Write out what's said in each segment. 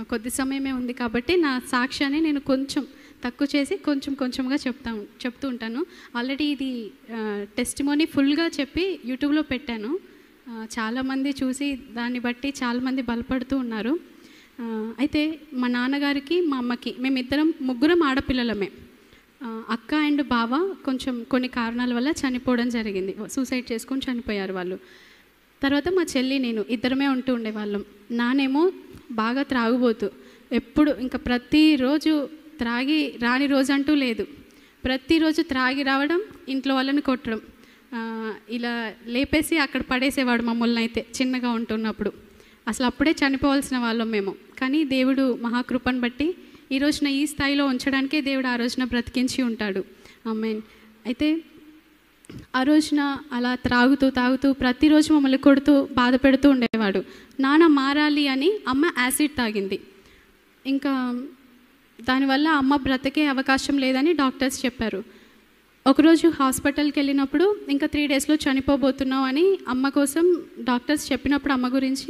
కొద్ది సమయమే ఉంది కాబట్టి నా సాక్ష్యాన్ని నేను కొంచెం తక్కువ చేసి కొంచెం కొంచెంగా చెప్తా చెప్తూ ఉంటాను ఆల్రెడీ ఇది టెస్టిమోనీ ఫుల్గా చెప్పి యూట్యూబ్లో పెట్టాను ఆ, చాలామంది చూసి దాన్ని బట్టి చాలామంది బలపడుతూ ఉన్నారు ఆ, అయితే మా నాన్నగారికి మా అమ్మకి మేమిద్దరం ముగ్గురం ఆడపిల్లలమే ఆ, అక్క అండ్ బావ కొంచెం కొన్ని కారణాల వల్ల చనిపోవడం జరిగింది సూసైడ్ చేసుకొని చనిపోయారు వాళ్ళు తర్వాత మా చెల్లి నేను ఇద్దరమే ఉంటూ ఉండేవాళ్ళం నానేమో బాగా త్రాగుబోతు ఎప్పుడు ఇంకా ప్రతిరోజు త్రాగి రాని రోజు అంటూ లేదు ప్రతిరోజు త్రాగి రావడం ఇంట్లో వాళ్ళని కొట్టడం ఆ, ఇలా లేపేసి అక్కడ పడేసేవాడు మమ్మల్ని అయితే చిన్నగా ఉంటున్నప్పుడు అసలు అప్పుడే చనిపోవాల్సిన వాళ్ళం మేము కానీ దేవుడు మహాకృపను బట్టి ఈ రోజున ఈ స్థాయిలో ఉంచడానికే దేవుడు ఆ రోజున బ్రతికించి ఉంటాడు ఆమెన్ అయితే ఆ రోజున అలా త్రాగుతూ తాగుతూ ప్రతిరోజు మమ్మల్ని కొడుతూ బాధ పెడుతూ ఉండేవాడు నాన్న మారాలి అని అమ్మ యాసిడ్ తాగింది ఇంకా దానివల్ల అమ్మ బ్రతికే అవకాశం లేదని డాక్టర్స్ చెప్పారు ఒకరోజు హాస్పిటల్కి వెళ్ళినప్పుడు ఇంకా త్రీ డేస్లో చనిపోబోతున్నావు అని అమ్మ కోసం డాక్టర్స్ చెప్పినప్పుడు అమ్మ గురించి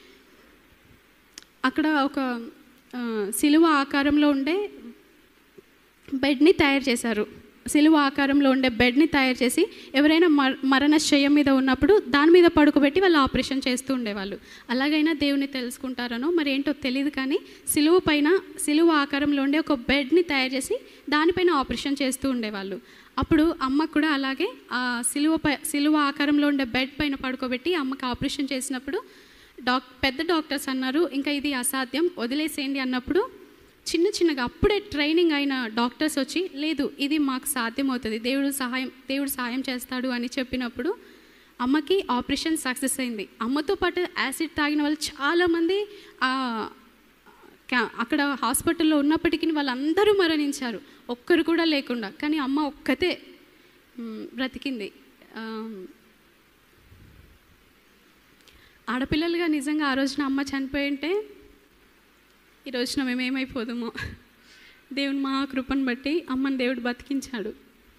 అక్కడ ఒక ఆ, సిలువ ఆకారంలో ఉండే బెడ్ని తయారు చేశారు సిలువ ఆకారంలో ఉండే బెడ్ని తయారు చేసి ఎవరైనా మర మరణశయ్యం మీద ఉన్నప్పుడు దాని మీద పడుకోబెట్టి వాళ్ళు ఆపరేషన్ చేస్తూ ఉండేవాళ్ళు అలాగైనా దేవుని తెలుసుకుంటారనో మరి ఏంటో తెలియదు కానీ సిలువ పైన సిలువ ఆకారంలో ఉండే ఒక బెడ్ని తయారు చేసి దానిపైన ఆపరేషన్ చేస్తూ ఉండేవాళ్ళు అప్పుడు అమ్మకు కూడా అలాగే ఆ సిలువ పై సిలువ ఆకారంలో ఉండే బెడ్ పైన పడుకోబెట్టి అమ్మకి ఆపరేషన్ చేసినప్పుడు డాక్ పెద్ద డాక్టర్స్ అన్నారు ఇంకా ఇది అసాధ్యం వదిలేసేయండి అన్నప్పుడు చిన్న చిన్నగా అప్పుడే ట్రైనింగ్ అయిన డాక్టర్స్ వచ్చి లేదు ఇది మాకు సాధ్యమవుతుంది దేవుడు సహాయం దేవుడు సహాయం చేస్తాడు అని చెప్పినప్పుడు అమ్మకి ఆపరేషన్ సక్సెస్ అయింది అమ్మతో పాటు యాసిడ్ తాగిన వాళ్ళు చాలామంది ఆ, క్యా- అక్కడ హాస్పిటల్లో ఉన్నప్పటికీ వాళ్ళందరూ మరణించారు ఒక్కరు కూడా లేకుండా కానీ అమ్మ ఒక్కతే మ్, బ్రతికింది ఆ, ఆడపిల్లలుగా నిజంగా ఆ రోజున అమ్మ చనిపోయి ఉంటే ఈ రోజున మేము ఏమైపోదామో దేవుని మా కృపను బట్టి అమ్మని దేవుడు బతికించాడు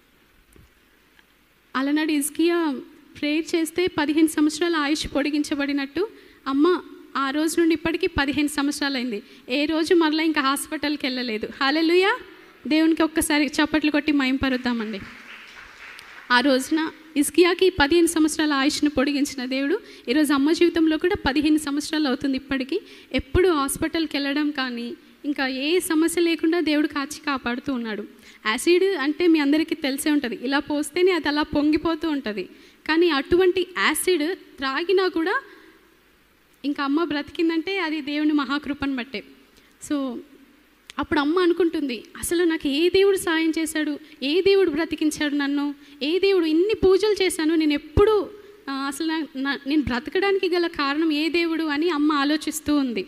అలనాడు ఇస్కియా ప్రేయర్ చేస్తే పదిహేను సంవత్సరాల ఆయుష్ పొడిగించబడినట్టు అమ్మ ఆ రోజు నుండి ఇప్పటికీ పదిహేను సంవత్సరాలు అయింది ఏ రోజు మరలా ఇంకా హాస్పిటల్కి వెళ్ళలేదు హాలెలుయా దేవునికి ఒక్కసారి చప్పట్లు కొట్టి మయంపరుద్దామండి ఆ రోజున ఇస్కియాకి పదిహేను సంవత్సరాల ఆయుష్ను పొడిగించిన దేవుడు ఈరోజు అమ్మ జీవితంలో కూడా పదిహేను సంవత్సరాలు అవుతుంది ఇప్పటికీ ఎప్పుడు హాస్పిటల్కి వెళ్ళడం కానీ ఇంకా ఏ సమస్య లేకుండా దేవుడు కాచి కాపాడుతూ ఉన్నాడు యాసిడ్ అంటే మీ అందరికీ తెలిసే ఉంటుంది ఇలా పోస్తేనే అది అలా పొంగిపోతూ ఉంటుంది కానీ అటువంటి యాసిడ్ త్రాగినా కూడా ఇంకా అమ్మ బ్రతికిందంటే అది దేవుని మహాకృపను బట్టే సో అప్పుడు అమ్మ అనుకుంటుంది అసలు నాకు ఏ దేవుడు సాయం చేశాడు ఏ దేవుడు బ్రతికించాడు నన్ను ఏ దేవుడు ఇన్ని పూజలు చేశాను నేను ఎప్పుడు ఆ, అసలు నా- నా- నేను బ్రతకడానికి గల కారణం ఏ దేవుడు అని అమ్మ ఆలోచిస్తూ ఉంది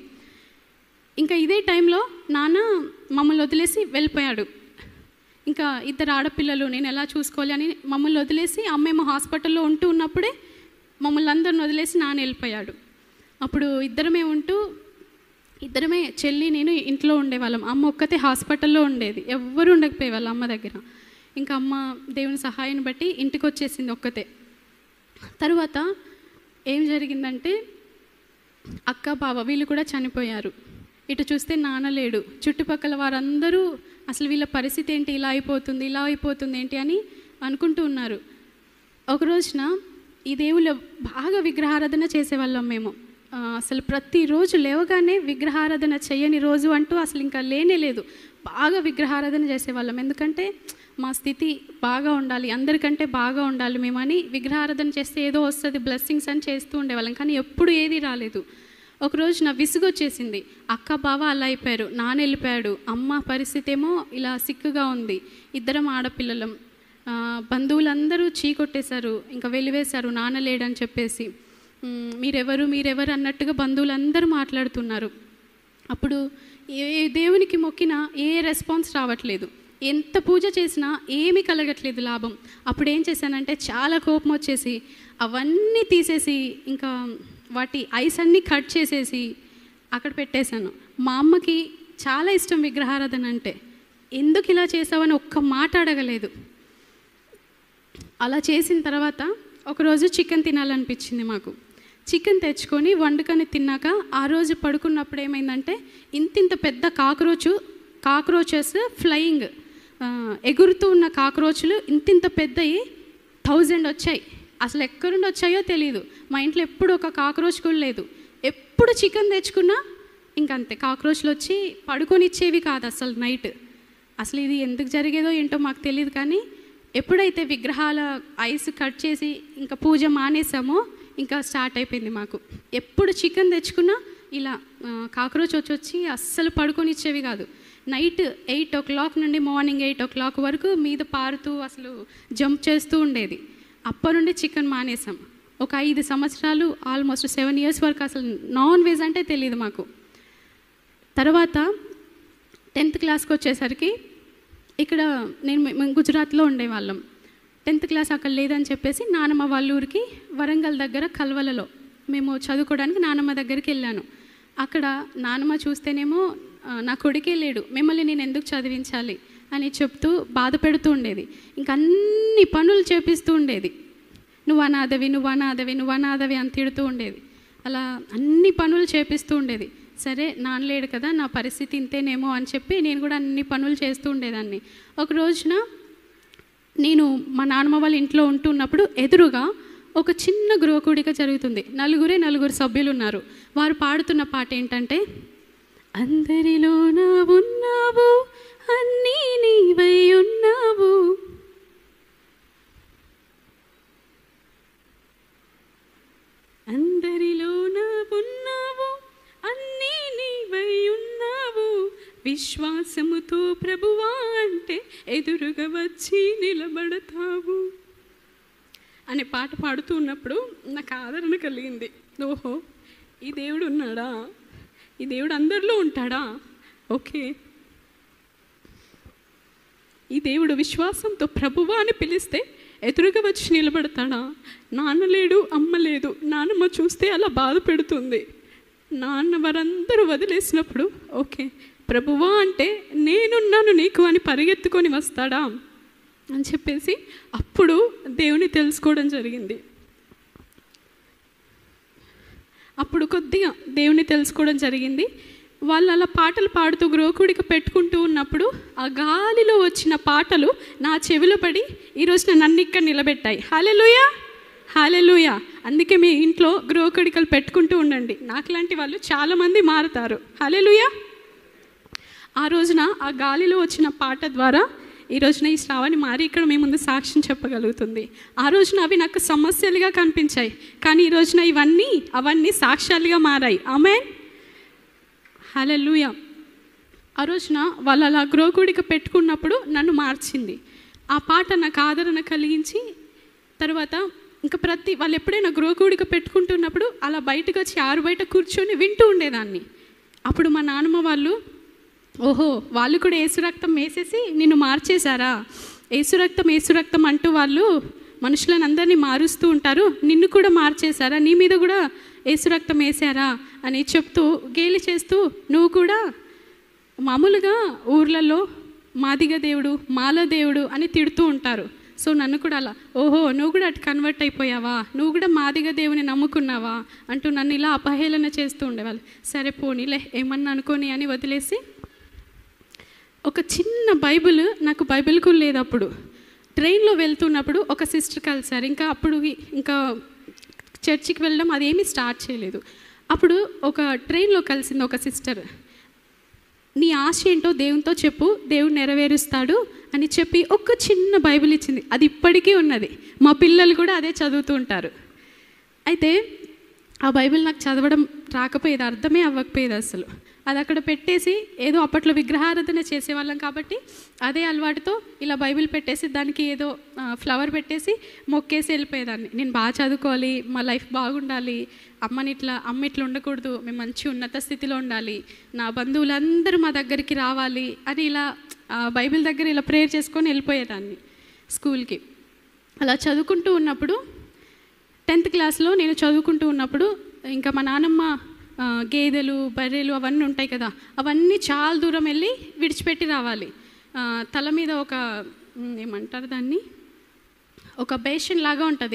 ఇంకా ఇదే టైంలో నాన్న మమ్మల్ని వదిలేసి వెళ్ళిపోయాడు ఇంకా ఇద్దరు ఆడపిల్లలు నేను ఎలా చూసుకోవాలి అని మమ్మల్ని వదిలేసి అమ్మేమో హాస్పిటల్లో ఉంటూ ఉన్నప్పుడే మమ్మల్ని అందరిని వదిలేసి నాన్న వెళ్ళిపోయాడు అప్పుడు ఇద్దరమే ఉంటూ ఇద్దరమే చెల్లి నేను ఇంట్లో ఉండేవాళ్ళం అమ్మ ఒక్కతే హాస్పిటల్లో ఉండేది ఎవ్వరు ఉండకపోయేవాళ్ళు అమ్మ దగ్గర ఇంకా అమ్మ దేవుని సహాయం బట్టి ఇంటికి వచ్చేసింది ఒక్కతే తరువాత ఏం జరిగిందంటే అక్క బావ వీళ్ళు కూడా చనిపోయారు ఇటు చూస్తే నాన్న లేడు చుట్టుపక్కల వారందరూ అసలు వీళ్ళ పరిస్థితి ఏంటి ఇలా అయిపోతుంది ఇలా అయిపోతుంది ఏంటి అని అనుకుంటూ ఉన్నారు ఒక రోజున ఈ దేవుళ్ళు బాగా విగ్రహారాధన చేసేవాళ్ళం మేము ఆ, అసలు ప్రతిరోజు లేవగానే విగ్రహారాధన చేయని రోజు అంటూ అసలు ఇంకా లేనే లేదు బాగా విగ్రహారాధన చేసేవాళ్ళం ఎందుకంటే మా స్థితి బాగా ఉండాలి అందరికంటే బాగా ఉండాలి మేమని విగ్రహారాధన చేస్తే ఏదో వస్తుంది బ్లెస్సింగ్స్ అని చేస్తూ ఉండేవాళ్ళం కానీ ఎప్పుడు ఏది రాలేదు ఒకరోజు నా విసుగు వచ్చేసింది అక్క బావ అలా అయిపోయారు నాన్న వెళ్ళిపోయాడు అమ్మ పరిస్థితి ఏమో ఇలా సిక్కుగా ఉంది ఇద్దరం ఆడపిల్లలం ఆ, బంధువులందరూ చీకొట్టేశారు ఇంకా వెలివేశారు నాన్న లేడని చెప్పేసి "మ్, మీరెవరు మీరెవరు అన్నట్టుగా బంధువులందరూ మాట్లాడుతున్నారు అప్పుడు ఏ ఏ దేవునికి మొక్కినా ఏ రెస్పాన్స్ రావట్లేదు ఎంత పూజ చేసినా ఏమీ కలగట్లేదు లాభం అప్పుడు ఏం చేశానంటే చాలా కోపం వచ్చేసి అవన్నీ తీసేసి ఇంకా వాటి ఐస్ అన్నీ కట్ చేసేసి అక్కడ పెట్టేశాను మా అమ్మకి చాలా ఇష్టం విగ్రహారాధన అంటే ఎందుకు ఇలా చేసావని ఒక్క మాట అడగలేదు అలా చేసిన తర్వాత ఒకరోజు చికెన్ తినాలనిపించింది మాకు చికెన్ తెచ్చుకొని వండుకొని తిన్నాక ఆ రోజు పడుకున్నప్పుడు ఏమైందంటే ఇంతింత పెద్ద కాక్రోచు కాక్రోచెస్ ఫ్లయింగ్ ఆ, ఎగురుతూ ఉన్న కాక్రోచ్లు ఇంతింత పెద్దవి థౌజండ్ వచ్చాయి అసలు ఎక్కడి నుండి వచ్చాయో తెలియదు మా ఇంట్లో ఎప్పుడు ఒక కాక్రోచ్ కూడా లేదు ఎప్పుడు చికెన్ తెచ్చుకున్నా ఇంకంతే కాక్రోచ్లు వచ్చి పడుకొని ఇచ్చేవి కాదు అసలు నైట్ అసలు ఇది ఎందుకు జరిగేదో ఏంటో మాకు తెలియదు కానీ ఎప్పుడైతే విగ్రహాల ఐస్ కట్ చేసి ఇంకా పూజ మానేసామో ఇంకా స్టార్ట్ అయిపోయింది మాకు ఎప్పుడు చికెన్ తెచ్చుకున్నా ఇలా కాక్రోచ్ వచ్చి వచ్చి అస్సలు పడుకొని ఇచ్చేవి కాదు నైట్ ఎయిట్ ఓ క్లాక్ నుండి మార్నింగ్ ఎయిట్ ఓ క్లాక్ వరకు మీద పారుతూ అసలు జంప్ చేస్తూ ఉండేది అప్పటి నుండి చికెన్ మానేసాం ఒక ఐదు సంవత్సరాలు ఆల్మోస్ట్ సెవెన్ ఇయర్స్ వరకు అసలు నాన్ వెజ్ అంటే తెలియదు మాకు తర్వాత టెన్త్ క్లాస్కి వచ్చేసరికి ఇక్కడ నేను మేము గుజరాత్లో ఉండేవాళ్ళం టెన్త్ క్లాస్ అక్కడ లేదని చెప్పేసి నానమ్మ వాళ్ళ ఊరికి వరంగల్ దగ్గర కల్వలలో మేము చదువుకోవడానికి నానమ్మ దగ్గరికి వెళ్ళాను అక్కడ నానమ్మ చూస్తేనేమో "ఆ, నా కొడుకే లేడు మిమ్మల్ని నేను ఎందుకు చదివించాలి అని చెప్తూ బాధ పెడుతూ ఉండేది ఇంకా అన్ని పనులు చేపిస్తూ ఉండేది నువ్వు అనాథవి నువ్వు అనాథవి నువ్వు అనాథవి అని తిడుతూ ఉండేది అలా అన్ని పనులు చేపిస్తూ ఉండేది సరే నాన్నలేడు కదా నా పరిస్థితి ఇంతేనేమో అని చెప్పి నేను కూడా అన్ని పనులు చేస్తూ ఉండేదాన్ని ఒక రోజున నేను మా నాన్నమ్మ వాళ్ళ ఇంట్లో ఉంటున్నప్పుడు ఎదురుగా ఒక చిన్న గృహకూడిక జరుగుతుంది నలుగురే నలుగురు సభ్యులు ఉన్నారు వారు పాడుతున్న పాట ఏంటంటే అందరిలోన ఉన్నావు అన్నీ నీవై ఉన్నావు అందరిలోన ఉన్నావు అన్నీ నీవై ఉన్నావు విశ్వాసముతో ప్రభువా అంటే ఎదురుగా వచ్చి నిలబడతావు అనే పాట పాడుతూ ఉన్నప్పుడు నాకు ఆదరణ కలిగింది ఓహో ఈ దేవుడు ఉన్నాడా ఈ దేవుడు అందరిలో ఉంటాడా ఓకే ఈ దేవుడు విశ్వాసంతో ప్రభువా అని పిలిస్తే ఎదురుగా వచ్చి నిలబడతాడా నాన్న లేడు అమ్మ లేదు నాన్నమ్మ చూస్తే అలా బాధ పెడుతుంది నాన్న వారందరూ వదిలేసినప్పుడు ఓకే ప్రభువా అంటే నేనున్నాను నీకు అని పరిగెత్తుకొని వస్తాడా అని చెప్పేసి అప్పుడు దేవుని తెలుసుకోవడం జరిగింది అప్పుడు కొద్దిగా దేవుని తెలుసుకోవడం జరిగింది వాళ్ళు అలా పాటలు పాడుతూ గృహకుడికి పెట్టుకుంటూ ఉన్నప్పుడు ఆ గాలిలో వచ్చిన పాటలు నా చెవిలో పడి ఈరోజు నన్ను ఇక్కడ నిలబెట్టాయి హాలెలుయా హాలెలుయా అందుకే మీ ఇంట్లో గృహకుడికలు పెట్టుకుంటూ ఉండండి నాకులాంటి వాళ్ళు చాలామంది మారుతారు హాలెలుయా ఆ రోజున ఆ గాలిలో వచ్చిన పాట ద్వారా ఈ రోజున ఈ శ్రావణి మారి ఇక్కడ మీ ముందు సాక్ష్యం చెప్పగలుగుతుంది ఆ రోజున అవి నాకు సమస్యలుగా కనిపించాయి కానీ ఈ రోజున ఇవన్నీ అవన్నీ సాక్ష్యాలుగా మారాయి ఆమె హలలుయ ఆ రోజున వాళ్ళు అలా గృహకూడిక పెట్టుకున్నప్పుడు నన్ను మార్చింది ఆ పాట నాకు ఆదరణ కలిగించి తర్వాత ఇంకా ప్రతి వాళ్ళు ఎప్పుడైనా గృహకూడిక పెట్టుకుంటున్నప్పుడు అలా బయటకు వచ్చి ఆరు బయట కూర్చొని వింటూ ఉండేదాన్ని అప్పుడు మా నాన్నమ్మ వాళ్ళు ఓహో వాళ్ళు కూడా ఏసు రక్తం వేసేసి నిన్ను మార్చేశారా ఏసు రక్తం ఏసు రక్తం అంటూ వాళ్ళు మనుషులను అందరినీ మారుస్తూ ఉంటారు నిన్ను కూడా మార్చేశారా నీ మీద కూడా ఏసు రక్తం వేసారా అని చెప్తూ గేలి చేస్తూ నువ్వు కూడా మామూలుగా ఊర్లలో మాదిగ దేవుడు మాల దేవుడు అని తిడుతూ ఉంటారు సో నన్ను కూడా అలా ఓహో నువ్వు కూడా అటు కన్వర్ట్ అయిపోయావా నువ్వు కూడా మాదిగ దేవుని నమ్ముకున్నావా అంటూ నన్ను ఇలా అపహేళన చేస్తూ ఉండేవాళ్ళు సరే పోనీలే ఏమన్నా అనుకోని అని వదిలేసి ఒక చిన్న బైబిల్ నాకు బైబిల్ కూడా లేదు అప్పుడు ట్రైన్లో వెళ్తున్నప్పుడు ఒక సిస్టర్ కలిసారు ఇంకా అప్పుడు ఇంకా చర్చికి వెళ్ళడం అదేమీ స్టార్ట్ చేయలేదు అప్పుడు ఒక ట్రైన్లో కలిసింది ఒక సిస్టర్ నీ ఆశ ఏంటో దేవునితో చెప్పు దేవుడు నెరవేరుస్తాడు అని చెప్పి ఒక చిన్న బైబిల్ ఇచ్చింది అది ఇప్పటికీ ఉన్నది మా పిల్లలు కూడా అదే చదువుతూ ఉంటారు అయితే ఆ బైబిల్ నాకు చదవడం రాకపోయేది అర్థమే అవ్వకపోయేది అసలు అది అక్కడ పెట్టేసి ఏదో అప్పట్లో విగ్రహారాధన చేసేవాళ్ళం కాబట్టి అదే అలవాటుతో ఇలా బైబిల్ పెట్టేసి దానికి ఏదో ఆ, ఫ్లవర్ పెట్టేసి మొక్కేసి వెళ్ళిపోయేదాన్ని నేను బాగా చదువుకోవాలి మా లైఫ్ బాగుండాలి అమ్మని ఇట్లా అమ్మ ఇట్లా ఉండకూడదు మేము మంచి ఉన్నత స్థితిలో ఉండాలి నా బంధువులందరూ మా దగ్గరికి రావాలి అని ఇలా ఆ, బైబిల్ దగ్గర ఇలా ప్రేయర్ చేసుకొని వెళ్ళిపోయేదాన్ని స్కూల్కి అలా చదువుకుంటూ ఉన్నప్పుడు టెన్త్ క్లాస్లో నేను చదువుకుంటూ ఉన్నప్పుడు ఇంకా మా నాన్నమ్మ ఆ, గేదెలు బర్రెలు అవన్నీ ఉంటాయి కదా అవన్నీ చాలా దూరం వెళ్ళి విడిచిపెట్టి రావాలి ఆ, తల మీద ఒక ఉమ్, ఏమంటారు దాన్ని ఒక బేషన్ లాగా ఉంటుంది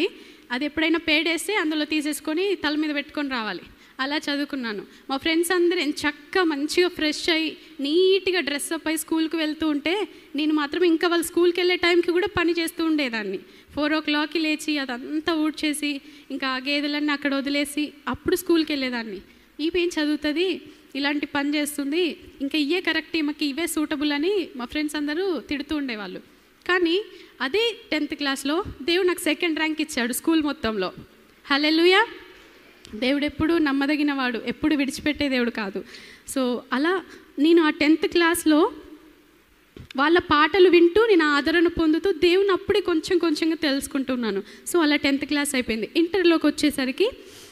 అది ఎప్పుడైనా పేడేస్తే అందులో తీసేసుకొని తల మీద పెట్టుకొని రావాలి అలా చదువుకున్నాను మా ఫ్రెండ్స్ అందరూ చక్కగా మంచిగా ఫ్రెష్ అయ్యి నీట్గా డ్రెస్ అప్ అయి స్కూల్కి వెళ్తూ ఉంటే నేను మాత్రం ఇంకా వాళ్ళు స్కూల్కి వెళ్ళే టైంకి కూడా పని చేస్తూ ఉండేదాన్ని ఫోర్ ఓ క్లాక్కి లేచి అదంతా ఊడ్చేసి ఇంకా ఆ గేదెలన్నీ అక్కడ వదిలేసి అప్పుడు స్కూల్కి వెళ్ళేదాన్ని ఈమెం చదువుతుంది ఇలాంటి పని చేస్తుంది ఇంకా ఇవే కరెక్ట్ ఈమెకి ఇవే సూటబుల్ అని మా ఫ్రెండ్స్ అందరూ తిడుతూ ఉండేవాళ్ళు కానీ అదే టెన్త్ క్లాస్లో దేవుడు నాకు సెకండ్ ర్యాంక్ ఇచ్చాడు స్కూల్ మొత్తంలో హలెలుయా దేవుడు ఎప్పుడు నమ్మదగిన వాడు ఎప్పుడు విడిచిపెట్టే దేవుడు కాదు సో అలా నేను ఆ టెన్త్ క్లాస్లో వాళ్ళ పాటలు వింటూ నేను ఆదరణ పొందుతూ దేవుని అప్పుడే కొంచెం కొంచెంగా తెలుసుకుంటున్నాను సో అలా టెన్త్ క్లాస్ అయిపోయింది ఇంటర్లోకి వచ్చేసరికి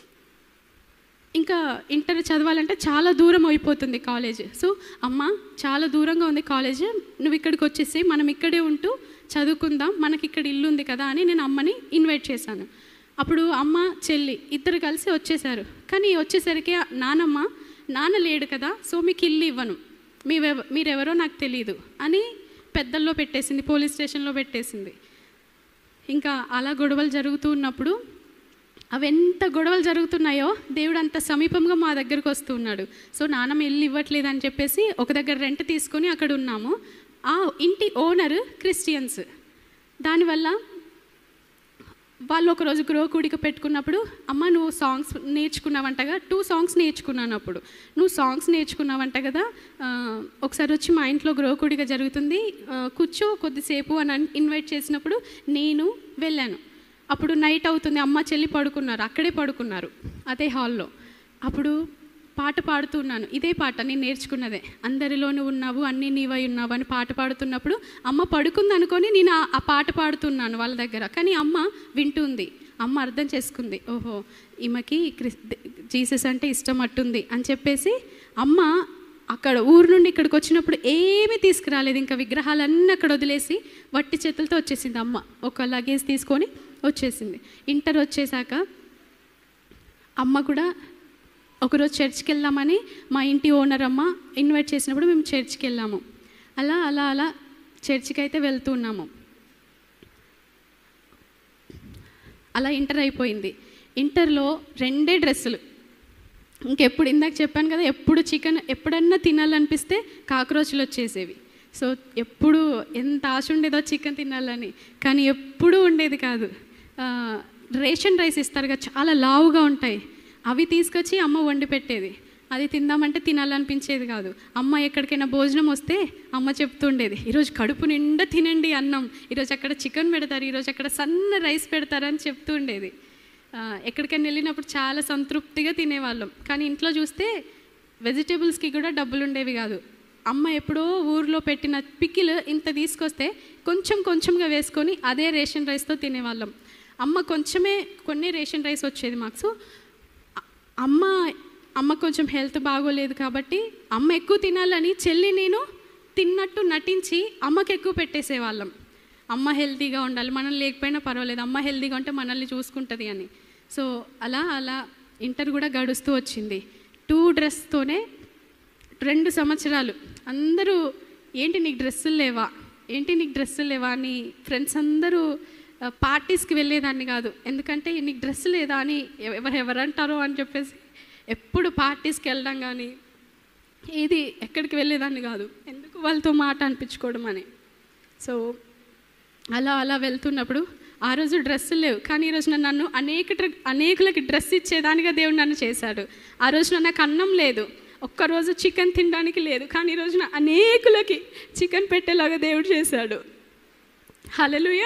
ఇంకా ఇంటర్ చదవాలంటే చాలా దూరం అయిపోతుంది కాలేజ్ సో అమ్మ చాలా దూరంగా ఉంది కాలేజ్ నువ్వు ఇక్కడికి వచ్చేసి మనం ఇక్కడే ఉంటూ చదువుకుందాం మనకి ఇక్కడ ఇల్లు ఉంది కదా అని నేను అమ్మని ఇన్వైట్ చేశాను అప్పుడు అమ్మ చెల్లి ఇద్దరు కలిసి వచ్చేసారు కానీ వచ్చేసరికి నానమ్మ నాన్న లేడు కదా సో మీకు ఇల్లు ఇవ్వను మీవెవ మీరెవరో నాకు తెలియదు అని పెద్దల్లో పెట్టేసింది పోలీస్ స్టేషన్లో పెట్టేసింది ఇంకా అలా గొడవలు జరుగుతూ ఉన్నప్పుడు అవి ఎంత గొడవలు జరుగుతున్నాయో దేవుడు అంత సమీపంగా మా దగ్గరకు వస్తూ ఉన్నాడు సో నాన్నమ్మ ఇల్లు ఇవ్వట్లేదు అని చెప్పేసి ఒక దగ్గర రెంట్ తీసుకొని అక్కడ ఉన్నాము ఆ ఇంటి ఓనర్ క్రిస్టియన్స్ దానివల్ల వాళ్ళు ఒకరోజు గృహ కూడిక పెట్టుకున్నప్పుడు అమ్మ నువ్వు సాంగ్స్ నేర్చుకున్నావంటగా టూ సాంగ్స్ నేర్చుకున్నాను అప్పుడు నువ్వు సాంగ్స్ నేర్చుకున్నావంట కదా ఆ, ఒకసారి వచ్చి మా ఇంట్లో గృహ కూడిక జరుగుతుంది ఆ, కూర్చో కొద్దిసేపు అని అన్- ఇన్వైట్ చేసినప్పుడు నేను వెళ్ళాను అప్పుడు నైట్ అవుతుంది అమ్మ చెల్లి పడుకున్నారు అక్కడే పడుకున్నారు అదే హాల్లో అప్పుడు పాట పాడుతున్నాను ఇదే పాట నేను నేర్చుకున్నదే అందరిలోనూ ఉన్నావు అన్నీ నీవై ఉన్నావు అని పాట పాడుతున్నప్పుడు అమ్మ పడుకుంది అనుకొని నేను ఆ- ఆ పాట పాడుతున్నాను వాళ్ళ దగ్గర కానీ అమ్మ వింటుంది అమ్మ అర్థం చేసుకుంది ఓహో ఈమెకి క్రిస్ జీసస్ అంటే ఇష్టం అట్టుంది అని చెప్పేసి అమ్మ అక్కడ ఊరు నుండి ఇక్కడికి వచ్చినప్పుడు ఏమీ తీసుకురాలేదు ఇంకా విగ్రహాలన్నీ అక్కడ వదిలేసి వట్టి చేతులతో వచ్చేసింది అమ్మ ఒక లగేజ్ తీసుకొని వచ్చేసింది ఇంటర్ వచ్చేసాక అమ్మ కూడా ఒకరోజు చర్చ్కి వెళ్దామని మా ఇంటి ఓనర్ అమ్మ ఇన్వైట్ చేసినప్పుడు మేము చర్చ్కి వెళ్ళాము అలా అలా అలా చర్చ్కి అయితే వెళ్తున్నాము అలా ఇంటర్ అయిపోయింది ఇంటర్లో రెండే డ్రెస్సులు ఇంకెప్పుడు ఇందాక చెప్పాను కదా ఎప్పుడు చికెన్ ఎప్పుడన్నా తినాలనిపిస్తే కాక్రోచ్లు వచ్చేసేవి సో ఎప్పుడు ఎంత ఆశ ఉండేదో చికెన్ తినాలని కానీ ఎప్పుడూ ఉండేది కాదు ఆ, రేషన్ రైస్ ఇస్తారు కదా చాలా లావుగా ఉంటాయి అవి తీసుకొచ్చి అమ్మ వండి పెట్టేది అది తిందామంటే తినాలనిపించేది కాదు అమ్మ ఎక్కడికైనా భోజనం వస్తే అమ్మ చెప్తుండేది ఈరోజు కడుపు నిండా తినండి అన్నం ఈరోజు అక్కడ చికెన్ పెడతారు ఈరోజు అక్కడ సన్న రైస్ పెడతారని చెప్తూ ఉండేది ఆ, ఎక్కడికైనా వెళ్ళినప్పుడు చాలా సంతృప్తిగా తినేవాళ్ళం కానీ ఇంట్లో చూస్తే వెజిటేబుల్స్కి కూడా డబ్బులు ఉండేవి కాదు అమ్మ ఎప్పుడో ఊర్లో పెట్టిన పికిల్ ఇంత తీసుకొస్తే కొంచెం కొంచెంగా వేసుకొని అదే రేషన్ రైస్తో తినేవాళ్ళం అమ్మ కొంచెమే కొన్ని రేషన్ రైస్ వచ్చేది మాకు సో అ- అమ్మ అమ్మ కొంచెం హెల్త్ బాగోలేదు కాబట్టి అమ్మ ఎక్కువ తినాలని చెల్లి నేను తిన్నట్టు నటించి అమ్మకి ఎక్కువ పెట్టేసేవాళ్ళం అమ్మ హెల్తీగా ఉండాలి మనం లేకపోయినా పర్వాలేదు అమ్మ హెల్తీగా ఉంటే మనల్ని చూసుకుంటుంది అని సో అలా అలా ఇంటర్ కూడా గడుస్తూ వచ్చింది టూ డ్రెస్తోనే రెండు సంవత్సరాలు అందరూ ఏంటి నీకు డ్రెస్సులు లేవా ఏంటి నీకు డ్రెస్సులు లేవా అని ఫ్రెండ్స్ అందరూ ఆ, పార్టీస్కి వెళ్ళేదాన్ని కాదు ఎందుకంటే నీకు డ్రెస్ లేదా అని ఎవ- ఎవరు ఎవరంటారో అని చెప్పేసి ఎప్పుడు పార్టీస్కి వెళ్ళడం కానీ ఏది ఎక్కడికి వెళ్ళేదాన్ని కాదు ఎందుకు వాళ్ళతో మాట అనిపించుకోవడం అని సో అలా అలా వెళ్తున్నప్పుడు ఆ రోజు డ్రెస్సులు లేవు కానీ ఈ రోజున నన్ను అనేక డ్ర- అనేకులకి డ్రెస్ ఇచ్చేదానిగా దేవుడు నన్ను చేశాడు ఆ రోజున నాకు అన్నం లేదు ఒక్కరోజు చికెన్ తినడానికి లేదు కానీ ఈ రోజున అనేకులకి చికెన్ పెట్టేలాగా దేవుడు చేశాడు హలలుయా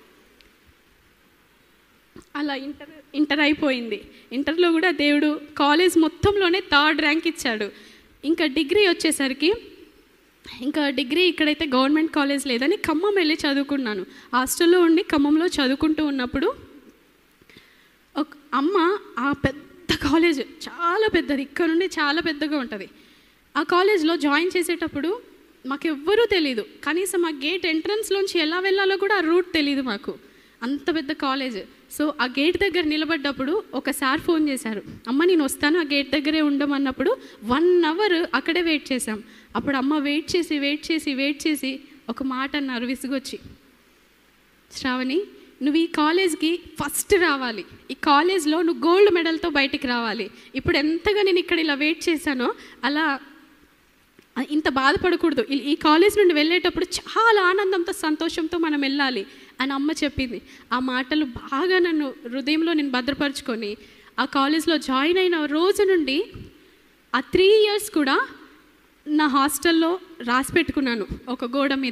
అలా ఇంటర్ ఇంటర్ అయిపోయింది ఇంటర్లో కూడా దేవుడు కాలేజ్ మొత్తంలోనే థర్డ్ ర్యాంక్ ఇచ్చాడు ఇంకా డిగ్రీ వచ్చేసరికి ఇంకా డిగ్రీ ఇక్కడైతే గవర్నమెంట్ కాలేజ్ లేదని ఖమ్మం వెళ్ళి చదువుకున్నాను హాస్టల్లో ఉండి ఖమ్మంలో చదువుకుంటూ ఉన్నప్పుడు ఒక అమ్మ ఆ పెద్ద కాలేజ్ చాలా పెద్దది ఇక్కడ నుండి చాలా పెద్దగా ఉంటుంది ఆ కాలేజ్లో జాయిన్ చేసేటప్పుడు మాకు ఎవ్వరూ తెలియదు కనీసం ఆ గేట్ ఎంట్రన్స్లోంచి ఎలా వెళ్ళాలో కూడా ఆ రూట్ తెలియదు మాకు అంత పెద్ద కాలేజ్ సో ఆ గేట్ దగ్గర నిలబడ్డప్పుడు ఒకసారి ఫోన్ చేశారు అమ్మ నేను వస్తాను ఆ గేట్ దగ్గరే ఉండమన్నప్పుడు వన్ అవర్ అక్కడే వెయిట్ చేశాం అప్పుడు అమ్మ వెయిట్ చేసి వెయిట్ చేసి వెయిట్ చేసి ఒక మాట అన్నారు విసుగొచ్చి శ్రావణి నువ్వు ఈ కాలేజ్కి ఫస్ట్ రావాలి ఈ కాలేజ్లో నువ్వు గోల్డ్ మెడల్తో బయటికి రావాలి ఇప్పుడు ఎంతగా నేను ఇక్కడ ఇలా వెయిట్ చేశానో అలా ఇంత బాధపడకూడదు ఈ- ఈ కాలేజ్ నుండి వెళ్ళేటప్పుడు చాలా ఆనందంతో సంతోషంతో మనం వెళ్ళాలి అని అమ్మ చెప్పింది ఆ మాటలు బాగా నన్ను హృదయంలో నేను భద్రపరుచుకొని ఆ కాలేజ్లో జాయిన్ అయిన రోజు నుండి ఆ త్రీ ఇయర్స్ కూడా నా హాస్టల్లో రాసి పెట్టుకున్నాను ఒక గోడ మీద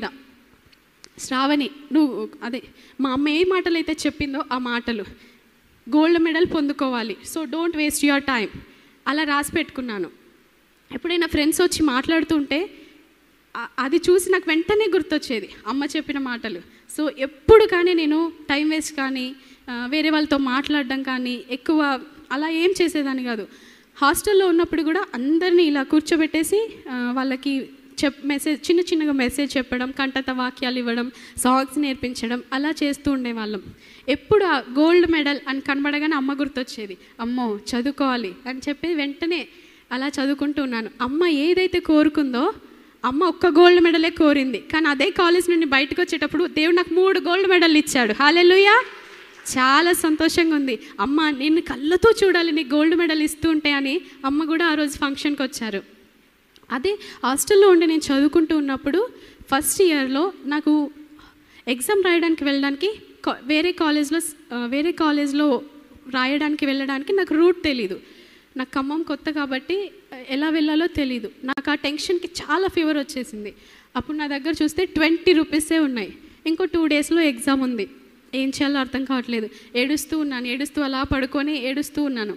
శ్రావణి నువ్వు అదే మా అమ్మ ఏ మాటలు అయితే చెప్పిందో ఆ మాటలు గోల్డ్ మెడల్ పొందుకోవాలి so don't waste your time అలా రాసి పెట్టుకున్నాను ఎప్పుడైనా ఫ్రెండ్స్ వచ్చి మాట్లాడుతుంటే ఆ- అది చూసి నాకు వెంటనే గుర్తొచ్చేది అమ్మ చెప్పిన మాటలు సో ఎప్పుడు కానీ నేను టైం వేస్ట్ కానీ ఆ, వేరే వాళ్ళతో మాట్లాడడం కానీ ఎక్కువ అలా ఏం చేసేదాన్ని కాదు హాస్టల్లో ఉన్నప్పుడు కూడా అందరినీ ఇలా కూర్చోబెట్టేసి ఆ, వాళ్ళకి చెప్ మెసేజ్ చిన్న చిన్నగా మెసేజ్ చెప్పడం కంటత వాక్యాలు ఇవ్వడం సాంగ్స్ నేర్పించడం అలా చేస్తూ ఉండేవాళ్ళం ఎప్పుడు ఆ గోల్డ్ మెడల్ అని కనబడగానే అమ్మ గుర్తొచ్చేది అమ్మో చదువుకోవాలి అని చెప్పి వెంటనే అలా చదువుకుంటూ ఉన్నాను అమ్మ ఏదైతే కోరుకుందో అమ్మ ఒక్క గోల్డ్ మెడలే కోరింది కానీ అదే కాలేజ్ నుండి బయటకు వచ్చేటప్పుడు దేవుడు నాకు మూడు గోల్డ్ మెడల్ ఇచ్చాడు హాలెలుయా చాలా సంతోషంగా ఉంది అమ్మ నేను కళ్ళతో చూడాలి నీ గోల్డ్ మెడల్ ఇస్తూ ఉంటే అని అమ్మ కూడా ఆ రోజు ఫంక్షన్కి వచ్చారు అదే హాస్టల్లో ఉండి నేను చదువుకుంటూ ఉన్నప్పుడు ఫస్ట్ ఇయర్లో నాకు ఎగ్జామ్ రాయడానికి వెళ్ళడానికి కా- వేరే కాలేజ్లో స్- ఆ, వేరే కాలేజ్లో రాయడానికి వెళ్ళడానికి నాకు రూట్ తెలీదు నాకు ఖమ్మం కొత్త కాబట్టి ఆ, ఎలా వెళ్ళాలో తెలీదు నాకు ఆ టెన్షన్కి చాలా ఫీవర్ వచ్చేసింది అప్పుడు నా దగ్గర చూస్తే ట్వంటీ రూపీసే ఉన్నాయి ఇంకో టూ డేస్లో ఎగ్జామ్ ఉంది ఏం చేయాలో అర్థం కావట్లేదు ఏడుస్తూ ఉన్నాను ఏడుస్తూ అలా పడుకొని ఏడుస్తూ ఉన్నాను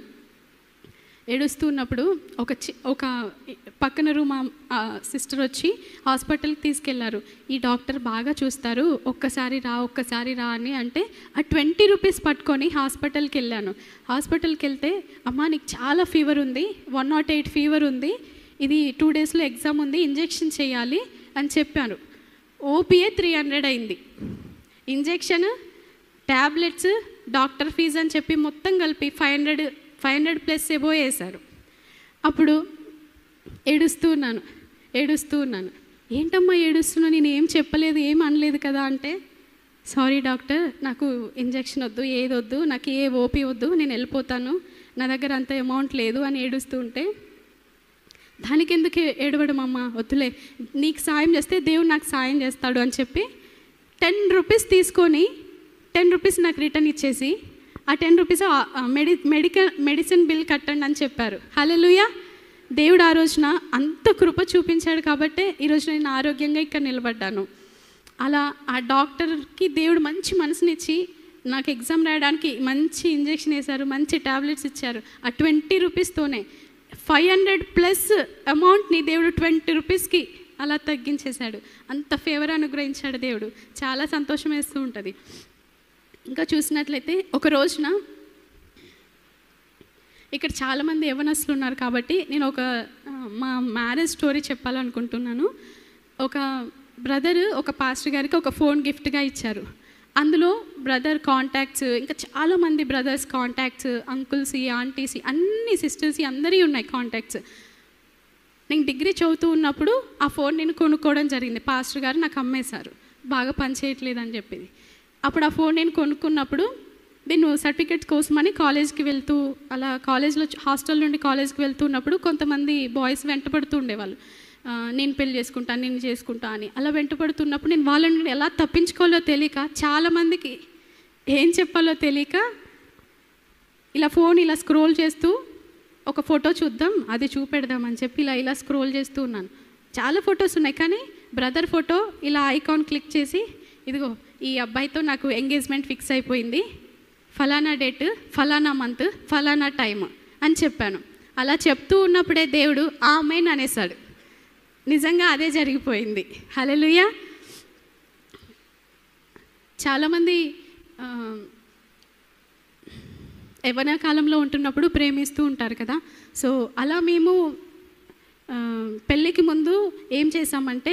ఏడుస్తూ ఉన్నప్పుడు ఒక చి ఒక పక్కన రూమ్ సిస్టర్ వచ్చి హాస్పిటల్కి తీసుకెళ్లారు ఈ డాక్టర్ బాగా చూస్తారు ఒక్కసారి రా ఒక్కసారి రా అని అంటే ఆ ట్వంటీ రూపీస్ పట్టుకొని హాస్పిటల్కి వెళ్ళాను హాస్పిటల్కి వెళ్తే అమ్మా నీకు చాలా ఫీవర్ ఉంది వన్ నాట్ ఎయిట్ ఫీవర్ ఉంది ఇది టూ డేస్లో ఎగ్జామ్ ఉంది ఇంజెక్షన్ చేయాలి అని చెప్పాను ఓపీఏ త్రీ హండ్రెడ్ అయింది ఇంజెక్షన్ ట్యాబ్లెట్స్ డాక్టర్ ఫీజు అని చెప్పి మొత్తం కలిపి five hundred five hundred plus above వేశారు అప్పుడు ఏడుస్తూ ఉన్నాను ఏడుస్తూ ఉన్నాను ఏంటమ్మా ఏడుస్తున్నా నేను ఏం చెప్పలేదు ఏం అనలేదు కదా అంటే సారీ డాక్టర్ నాకు ఇంజెక్షన్ వద్దు ఏది వద్దు నాకు ఏ ఓపీ వద్దు నేను వెళ్ళిపోతాను నా దగ్గర అంత అమౌంట్ లేదు అని ఏడుస్తూ ఉంటే దానికి ఎందుకు ఏడవడం అమ్మ వద్దులే నీకు సాయం చేస్తే దేవుడు నాకు సాయం చేస్తాడు అని చెప్పి టెన్ రూపీస్ తీసుకొని టెన్ రూపీస్ నాకు రిటర్న్ ఇచ్చేసి ఆ ten rupees medi medical medicine bill కట్టండి అని చెప్పారు హలోయ దేవుడు ఆ రోజున అంత కృప చూపించాడు కాబట్టే ఈరోజు నేను ఆరోగ్యంగా ఇక్కడ నిలబడ్డాను అలా ఆ డాక్టర్కి దేవుడు మంచి మనసునిచ్చి నాకు ఎగ్జామ్ రాయడానికి మంచి ఇంజెక్షన్ వేశారు మంచి టాబ్లెట్స్ ఇచ్చారు ఆ ట్వంటీ రూపీస్తోనే ఫైవ్ హండ్రెడ్ ప్లస్ అమౌంట్ని దేవుడు ట్వంటీ రూపీస్కి అలా తగ్గించేశాడు అంత ఫేవర్ అనుగ్రహించాడు దేవుడు చాలా సంతోషం వేస్తూ ఉంటుంది ఇంకా చూసినట్లయితే ఒక రోజున ఇక్కడ చాలామంది యవనస్తులు ఉన్నారు కాబట్టి నేను ఒక ఆ, మా మ్యారేజ్ స్టోరీ చెప్పాలనుకుంటున్నాను ఒక బ్రదర్ ఒక పాస్టర్ గారికి ఒక ఫోన్ గిఫ్ట్గా ఇచ్చారు అందులో బ్రదర్ కాంటాక్ట్స్ ఇంకా చాలామంది బ్రదర్స్ కాంటాక్ట్స్ అంకుల్స్ ఆంటీస్ అన్ని సిస్టర్స్ అందరి ఉన్నాయి కాంటాక్ట్స్ నేను డిగ్రీ చదువుతూ ఉన్నప్పుడు ఆ ఫోన్ నేను కొనుక్కోవడం జరిగింది పాస్టర్ గారు నాకు అమ్మేశారు బాగా పనిచేయట్లేదు అని చెప్పింది అప్పుడు ఆ ఫోన్ నేను కొనుక్కున్నప్పుడు నేను సర్టిఫికేట్స్ కోసమని కాలేజ్కి వెళ్తూ అలా కాలేజ్లో హాస్టల్ నుండి కాలేజ్కి వెళ్తూ ఉన్నప్పుడు కొంతమంది బాయ్స్ వెంటపడుతూ ఉండేవాళ్ళు ఆ, నేను పెళ్లి చేసుకుంటాను నేను చేసుకుంటా అని అలా వెంటపడుతున్నప్పుడు నేను వాళ్ళ నుండి ఎలా తప్పించుకోవాలో తెలియక చాలామందికి ఏం చెప్పాలో తెలియక ఇలా ఫోన్ ఇలా స్క్రోల్ చేస్తూ ఒక ఫోటో చూద్దాం అది చూపెడదాం అని చెప్పి ఇలా ఇలా స్క్రోల్ చేస్తూ ఉన్నాను చాలా ఫొటోస్ ఉన్నాయి కానీ బ్రదర్ ఫోటో ఇలా ఐకాన్ క్లిక్ చేసి ఇదిగో ఈ అబ్బాయితో నాకు ఎంగేజ్మెంట్ ఫిక్స్ అయిపోయింది ఫలానా డేట్ ఫలానా మంత్ ఫలానా టైం అని చెప్పాను అలా చెప్తూ ఉన్నప్పుడే దేవుడు ఆమెన్ అనేసాడు నిజంగా అదే జరిగిపోయింది హలెలుయా చాలామంది ఆ, యవ్వన కాలంలో ఉంటున్నప్పుడు ప్రేమిస్తూ ఉంటారు కదా సో అలా మేము ఆ, పెళ్ళికి ముందు ఏం చేసామంటే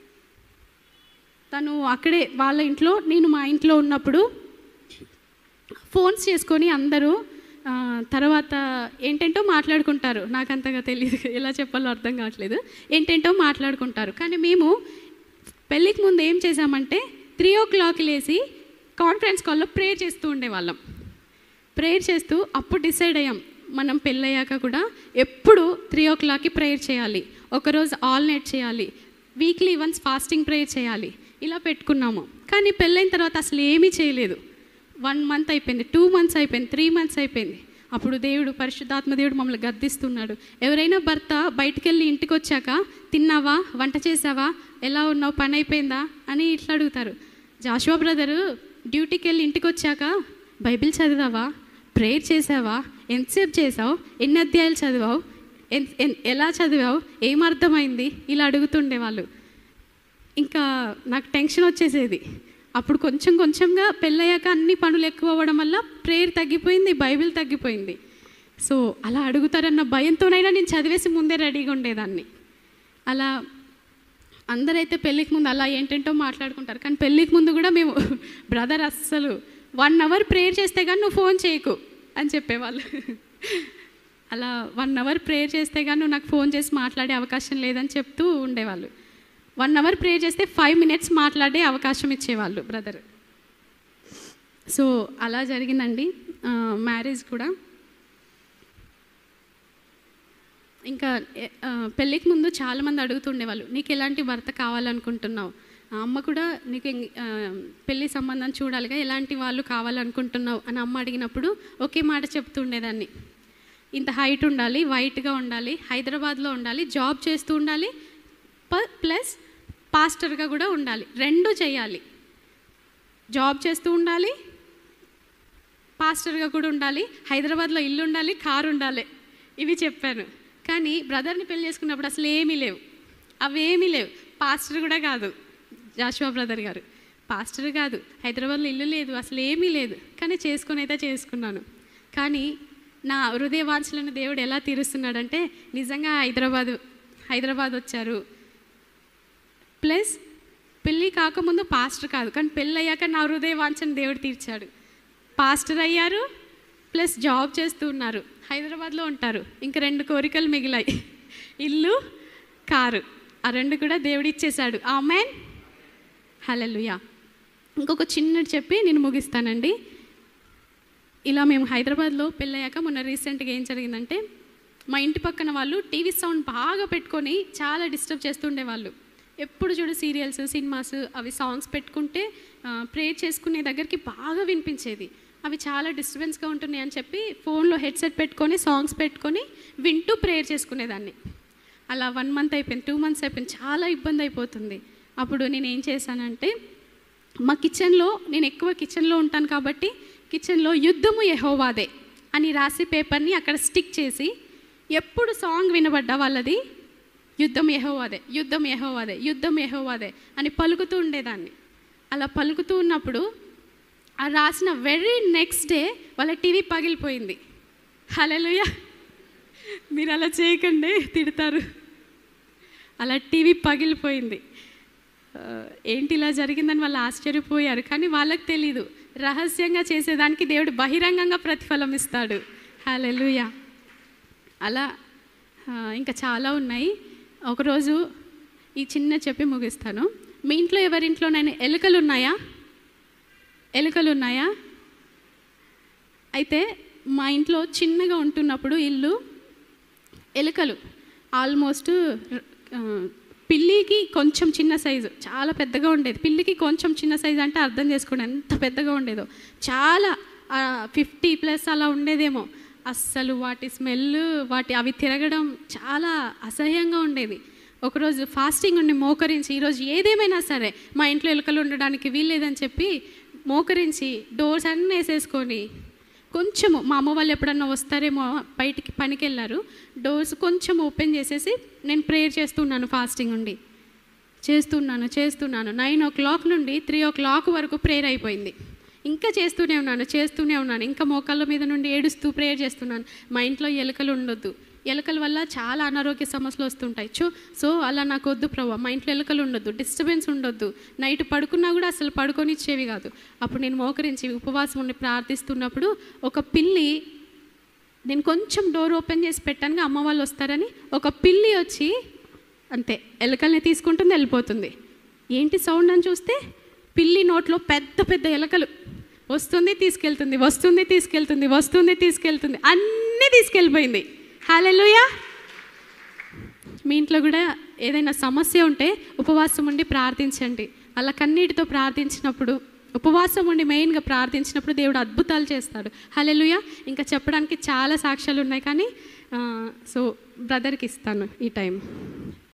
తను అక్కడే వాళ్ళ ఇంట్లో నేను మా ఇంట్లో ఉన్నప్పుడు ఫోన్స్ చేసుకొని అందరూ ఆ, తర్వాత ఏంటంటో మాట్లాడుకుంటారు నాకు అంతగా తెలియదు ఎలా చెప్పాలో అర్థం కావట్లేదు ఏంటంటో మాట్లాడుకుంటారు కానీ మేము పెళ్ళికి ముందు ఏం చేసామంటే త్రీ ఓ క్లాక్ లేచి కాన్ఫరెన్స్ కాల్లో ప్రేయర్ చేస్తూ ఉండేవాళ్ళం ప్రేయర్ చేస్తూ అప్పుడు డిసైడ్ అయ్యాం మనం పెళ్ళయ్యాక కూడా ఎప్పుడు త్రీ ఓ క్లాక్కి ప్రేయర్ చేయాలి ఒకరోజు ఆల్ నైట్ చేయాలి వీక్లీ వన్స్ ఫాస్టింగ్ ప్రేయర్ చేయాలి ఇలా పెట్టుకున్నాము కానీ పెళ్ళైన తర్వాత అసలు ఏమీ చేయలేదు వన్ మంత్ అయిపోయింది టూ మంత్స్ అయిపోయింది త్రీ మంత్స్ అయిపోయింది అప్పుడు దేవుడు పరిశుద్ధాత్మ దేవుడు మమ్మల్ని గద్దిస్తున్నాడు ఎవరైనా భర్త బయటికి వెళ్ళి ఇంటికి వచ్చాక తిన్నావా వంట చేసావా ఎలా ఉన్నావు పని అయిపోయిందా అని ఇట్లా అడుగుతారు జాషువా బ్రదరు డ్యూటీకి వెళ్ళి ఇంటికి వచ్చాక బైబిల్ చదివావా ప్రేయర్ చేసావా ఎంతసేపు చేసావు ఎన్ని అధ్యాయాలు చదివావు ఎన్- ఎన్- ఎలా చదివావు ఏం అర్థమైంది ఇలా అడుగుతుండే వాళ్ళు ఇంకా నాకు టెన్షన్ వచ్చేసేది అప్పుడు కొంచెం కొంచెంగా పెళ్ళయ్యాక అన్ని పనులు ఎక్కువ అవ్వడం వల్ల ప్రేయర్ తగ్గిపోయింది బైబిల్ తగ్గిపోయింది సో అలా అడుగుతారన్న భయంతోనైనా నేను చదివేసి ముందే రెడీగా ఉండేదాన్ని అలా అందరైతే పెళ్ళికి ముందు అలా ఏంటంటో మాట్లాడుకుంటారు కానీ పెళ్ళికి ముందు కూడా మేము బ్రదర్ అస్సలు వన్ అవర్ ప్రేయర్ చేస్తే కానీ నువ్వు ఫోన్ చేయకు అని చెప్పేవాళ్ళు అలా వన్ అవర్ ప్రేయర్ చేస్తే కానీ నువ్వు నాకు ఫోన్ చేసి మాట్లాడే అవకాశం లేదని చెప్తూ ఉండేవాళ్ళు వన్ అవర్ ప్రేయర్ చేస్తే ఫైవ్ మినిట్స్ మాట్లాడే అవకాశం ఇచ్చేవాళ్ళు బ్రదర్ సో అలా జరిగిందండి మ్యారేజ్ కూడా ఇంకా ఎ- ఆ, పెళ్ళికి ముందు చాలామంది అడుగుతుండేవాళ్ళు నీకు ఎలాంటి భర్త కావాలనుకుంటున్నావు ఆ అమ్మ కూడా నీకు ఎం- ఆ, పెళ్లి సంబంధం చూడాలిగా ఎలాంటి వాళ్ళు కావాలనుకుంటున్నావు అని అమ్మ అడిగినప్పుడు ఒకే మాట చెప్తుండేదాన్ని ఇంత హైట్ ఉండాలి వైట్గా ఉండాలి హైదరాబాద్లో ఉండాలి జాబ్ చేస్తూ ఉండాలి ప- ప్లస్ పాస్టర్గా కూడా ఉండాలి రెండు చేయాలి జాబ్ చేస్తూ ఉండాలి పాస్టర్గా కూడా ఉండాలి హైదరాబాద్లో ఇల్లు ఉండాలి కారు ఉండాలి ఇవి చెప్పాను కానీ బ్రదర్ని పెళ్లి చేసుకున్నప్పుడు అసలు ఏమీ లేవు అవేమీ లేవు పాస్టర్ కూడా కాదు జాషువా బ్రదర్ గారు పాస్టర్ కాదు హైదరాబాద్లో ఇల్లు లేదు అసలు ఏమీ లేదు కానీ చేసుకుని అయితే చేసుకున్నాను కానీ నా హృదయ వాంఛలను దేవుడు ఎలా తీరుస్తున్నాడంటే నిజంగా హైదరాబాద్ హైదరాబాద్ వచ్చారు ప్లస్ పెళ్ళి కాకముందు పాస్టర్ కాదు కానీ పెళ్ళి అయ్యాక నా హృదయ వాంఛను దేవుడు తీర్చాడు పాస్టర్ అయ్యారు ప్లస్ జాబ్ చేస్తూ ఉన్నారు హైదరాబాద్లో ఉంటారు ఇంక రెండు కోరికలు మిగిలాయి ఇల్లు కారు ఆ రెండు కూడా దేవుడు ఇచ్చేశాడు ఆమెన్ హలలుయా ఇంకొక చిన్నది చెప్పి నేను ముగిస్తానండి ఇలా మేము హైదరాబాద్లో పెళ్ళయ్యాక మొన్న రీసెంట్గా ఏం జరిగిందంటే మా ఇంటి పక్కన వాళ్ళు టీవీ సౌండ్ బాగా పెట్టుకొని చాలా డిస్టర్బ్ చేస్తుండేవాళ్ళు ఎప్పుడు చూడు సీరియల్స్ సినిమాస్ అవి సాంగ్స్ పెట్టుకుంటే ప్రేయర్ చేసుకునే దగ్గరికి బాగా వినిపించేది అవి చాలా డిస్టర్బెన్స్గా ఉంటున్నాయి అని చెప్పి ఫోన్లో హెడ్సెట్ పెట్టుకొని సాంగ్స్ పెట్టుకొని వింటూ ప్రేయర్ చేసుకునేదాన్ని అలా వన్ మంత్ అయిపోయింది టూ మంత్స్ అయిపోయింది చాలా ఇబ్బంది అయిపోతుంది అప్పుడు నేను ఏం చేశానంటే మా కిచెన్లో నేను ఎక్కువ కిచెన్లో ఉంటాను కాబట్టి కిచెన్లో యుద్ధము యెహోవాదే అని రాసి పేపర్ని అక్కడ స్టిక్ చేసి ఎప్పుడు సాంగ్ వినబడ్డా వాళ్ళది యుద్ధం యెహోవాదే యుద్ధం యెహోవాదే యుద్ధం యెహోవాదే అని పలుకుతూ ఉండేదాన్ని అలా పలుకుతూ ఉన్నప్పుడు ఆ రాసిన వెరీ నెక్స్ట్ డే వాళ్ళ టీవీ పగిలిపోయింది హలోయ మీరు అలా చేయకండి తిడతారు అలా టీవీ పగిలిపోయింది ఆ, ఏంటి ఇలా జరిగిందని వాళ్ళు ఆశ్చర్యపోయారు కానీ వాళ్ళకి తెలీదు రహస్యంగా చేసేదానికి దేవుడు బహిరంగంగా ప్రతిఫలం ఇస్తాడు హల్లెలూయా అలా ఆ, ఇంకా చాలా ఉన్నాయి ఒకరోజు ఈ చిన్న చెప్పి ముగిస్తాను మీ ఇంట్లో ఎవరింట్లోనైనా ఎలుకలు ఉన్నాయా ఎలుకలు ఉన్నాయా అయితే మా ఇంట్లో చిన్నగా ఉంటున్నప్పుడు ఇల్లు ఎలుకలు ఆల్మోస్ట్ ఆ, పిల్లికి కొంచెం చిన్న సైజు చాలా పెద్దగా ఉండేది పిల్లికి కొంచెం చిన్న సైజు అంటే అర్థం చేసుకోండి ఎంత పెద్దగా ఉండేదో చాలా ఫిఫ్టీ ప్లస్ అలా ఉండేదేమో అస్సలు వాటి స్మెల్ వాటి అవి తిరగడం చాలా అసహ్యంగా ఉండేది ఒకరోజు ఫాస్టింగ్ ఉండి మోకరించి ఈరోజు ఏదేమైనా సరే మా ఇంట్లో ఎలుకలు ఉండడానికి వీల్లేదని చెప్పి మోకరించి డోర్స్ అన్నీ వేసేసుకొని కొంచెము మా అమ్మ వాళ్ళు ఎప్పుడన్నా వస్తారేమో బయటికి పనికి వెళ్ళారు డోర్స్ కొంచెం ఓపెన్ చేసేసి నేను ప్రేయర్ చేస్తున్నాను ఫాస్టింగ్ ఉండి చేస్తున్నాను చేస్తున్నాను నైన్ ఓ క్లాక్ నుండి త్రీ ఓ క్లాక్ వరకు ప్రేయర్ అయిపోయింది ఇంకా చేస్తూనే ఉన్నాను చేస్తూనే ఉన్నాను ఇంకా మోకాళ్ళ మీద నుండి ఏడుస్తూ ప్రేయర్ చేస్తున్నాను మా ఇంట్లో ఎలుకలు ఉండొద్దు ఎలుకల వల్ల చాలా అనారోగ్య సమస్యలు వస్తుంటాయి చో సో అలా నాకు వద్దు ప్రభావ మా ఇంట్లో ఎలుకలు ఉండొద్దు డిస్టర్బెన్స్ ఉండొద్దు నైట్ పడుకున్నా కూడా అసలు పడుకొనిచ్చేవి కాదు అప్పుడు నేను మోకరించి ఉపవాసం ఉండి ప్రార్థిస్తున్నప్పుడు ఒక పిల్లి నేను కొంచెం డోర్ ఓపెన్ చేసి పెట్టాను అమ్మ వాళ్ళు వస్తారని ఒక పిల్లి వచ్చి అంతే ఎలుకల్ని తీసుకుంటుంది వెళ్ళిపోతుంది ఏంటి సౌండ్ అని చూస్తే పిల్లి నోట్లో పెద్ద పెద్ద ఎలకలు వస్తుంది తీసుకెళ్తుంది వస్తుంది తీసుకెళ్తుంది వస్తుంది తీసుకెళ్తుంది అన్నీ తీసుకెళ్ళిపోయింది హాలెలుయా మీ ఇంట్లో కూడా ఏదైనా సమస్య ఉంటే ఉపవాసం ఉండి ప్రార్థించండి అలా కన్నీటితో ప్రార్థించినప్పుడు ఉపవాసం ఉండి మెయిన్గా ప్రార్థించినప్పుడు దేవుడు అద్భుతాలు చేస్తాడు హలెలుయ ఇంకా చెప్పడానికి చాలా సాక్ష్యాలు ఉన్నాయి కానీ సో బ్రదర్కి ఇస్తాను ఈ టైం